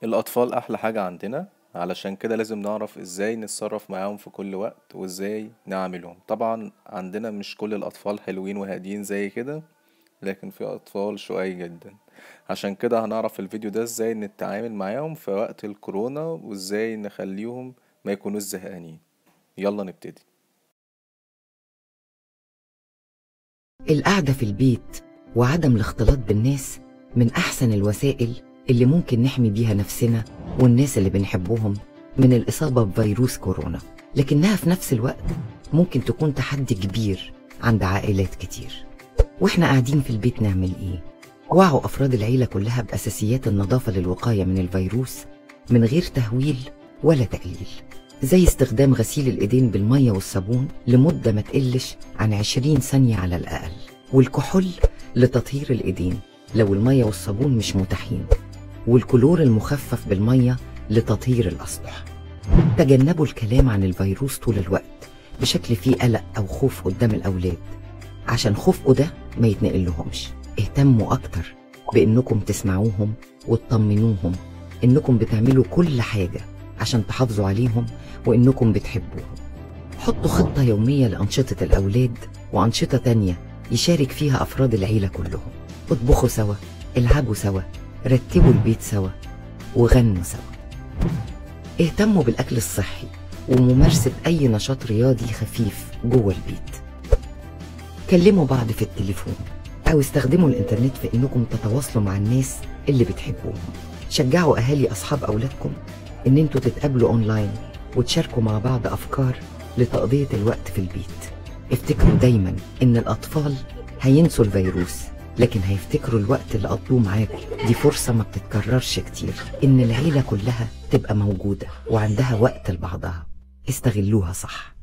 الأطفال أحلى حاجة عندنا علشان كده لازم نعرف ازاي نتصرف معاهم في كل وقت وازاي نعاملهم طبعا عندنا مش كل الأطفال حلوين وهادين زي كده لكن في أطفال شقي جدا عشان كده هنعرف في الفيديو ده ازاي نتعامل معاهم في وقت الكورونا وازاي نخليهم ما يكونوش زهقانين يلا نبتدي القعدة في البيت وعدم الاختلاط بالناس من أحسن الوسائل اللي ممكن نحمي بيها نفسنا والناس اللي بنحبهم من الإصابة بفيروس كورونا لكنها في نفس الوقت ممكن تكون تحدي كبير عند عائلات كتير وإحنا قاعدين في البيت نعمل إيه؟ وعوا أفراد العيلة كلها بأساسيات النظافة للوقاية من الفيروس من غير تهويل ولا تقليل زي استخدام غسيل الإيدين بالمية والصابون لمدة ما تقلش عن 20 ثانية على الأقل والكحول لتطهير الإيدين لو المية والصابون مش متاحين والكلور المخفف بالمية لتطهير الأسطح تجنبوا الكلام عن الفيروس طول الوقت بشكل فيه قلق أو خوف قدام الأولاد عشان خوفكوا ده ما يتنقلهمش اهتموا أكتر بإنكم تسمعوهم وتطمنوهم إنكم بتعملوا كل حاجة عشان تحافظوا عليهم وإنكم بتحبوهم حطوا خطة يومية لأنشطة الأولاد وأنشطة تانية يشارك فيها أفراد العيلة كلهم اطبخوا سوا العبوا سوا رتبوا البيت سوا وغنوا سوا اهتموا بالأكل الصحي وممارسة أي نشاط رياضي خفيف جوه البيت كلموا بعض في التليفون أو استخدموا الإنترنت في إنكم تتواصلوا مع الناس اللي بتحبوهم شجعوا أهالي أصحاب أولادكم إن انتوا تتقابلوا أونلاين وتشاركوا مع بعض أفكار لتقضية الوقت في البيت افتكروا دايما إن الأطفال هينسوا الفيروس لكن هيفتكروا الوقت اللي قضوه معاكم دي فرصة ما بتتكررش كتير إن العيلة كلها تبقى موجودة وعندها وقت لبعضها استغلوها صح